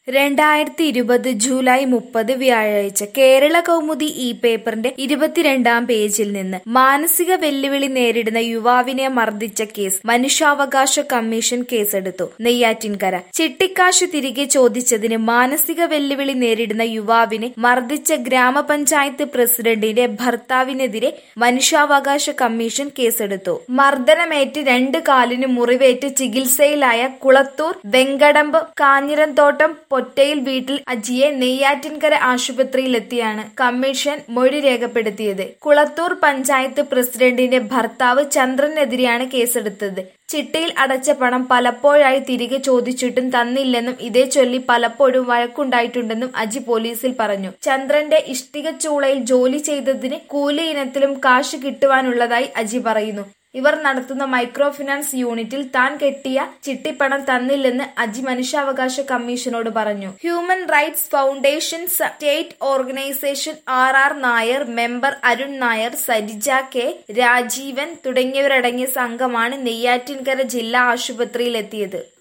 രണ്ടായിരത്തി ഇരുപത് ജൂലൈ മുപ്പത് വ്യാഴാഴ്ച കേരള കൗമുദി ഈ പേപ്പറിന്റെ ഇരുപത്തിരണ്ടാം പേജിൽ നിന്ന് മാനസിക വെല്ലുവിളി നേരിടുന്ന യുവാവിനെ മർദ്ദിച്ച കേസ് മനുഷ്യാവകാശ കമ്മീഷൻ കേസെടുത്തു നെയ്യാറ്റിൻകര ചിട്ടിക്കാശ് തിരികെ ചോദിച്ചതിന് മാനസിക വെല്ലുവിളി നേരിടുന്ന യുവാവിനെ മർദ്ദിച്ച ഗ്രാമപഞ്ചായത്ത് പ്രസിഡന്റിന്റെ ഭർത്താവിനെതിരെ മനുഷ്യാവകാശ കമ്മീഷൻ കേസെടുത്തു മർദ്ദനമേറ്റ് രണ്ട് കാലിന് മുറിവേറ്റ് ചികിത്സയിലായ കുളത്തൂർ വെങ്കടമ്പ് കാഞ്ഞിരന്തോട്ടം പൊറ്റയിൽ വീട്ടിൽ അജിയെ നെയ്യാറ്റിൻകര ആശുപത്രിയിലെത്തിയാണ് കമ്മീഷൻ മൊഴി രേഖപ്പെടുത്തിയത് കുളത്തൂർ പഞ്ചായത്ത് പ്രസിഡന്റിന്റെ ഭർത്താവ് ചന്ദ്രനെതിരെയാണ് കേസെടുത്തത് ചിട്ടയിൽ അടച്ച പണം പലപ്പോഴായി തിരികെ ചോദിച്ചിട്ടും തന്നില്ലെന്നും ഇതേ ചൊല്ലി പലപ്പോഴും വഴക്കുണ്ടായിട്ടുണ്ടെന്നും അജി പോലീസിൽ പറഞ്ഞു ചന്ദ്രന്റെ ഇഷ്ടിക ചൂളയിൽ ജോലി ചെയ്തതിന് കൂലി ഇനത്തിലും കാശ് കിട്ടുവാനുള്ളതായി അജി പറയുന്നു ഇവർ നടത്തുന്ന മൈക്രോ ഫിനാൻസ് യൂണിറ്റിൽ താൻ കെട്ടിയ ചിട്ടിപ്പണം തന്നില്ലെന്ന് അജി മനുഷ്യാവകാശ കമ്മീഷനോട് പറഞ്ഞു human rights foundation state organisation R R Nair member Arun Nair Sarija K Rajeevan തുടങ്ങിയവരടങ്ങിയ സംഘമാണ് നെയ്യാറ്റിൻകര ജില്ലാ ആശുപത്രിയിലെത്തിയത്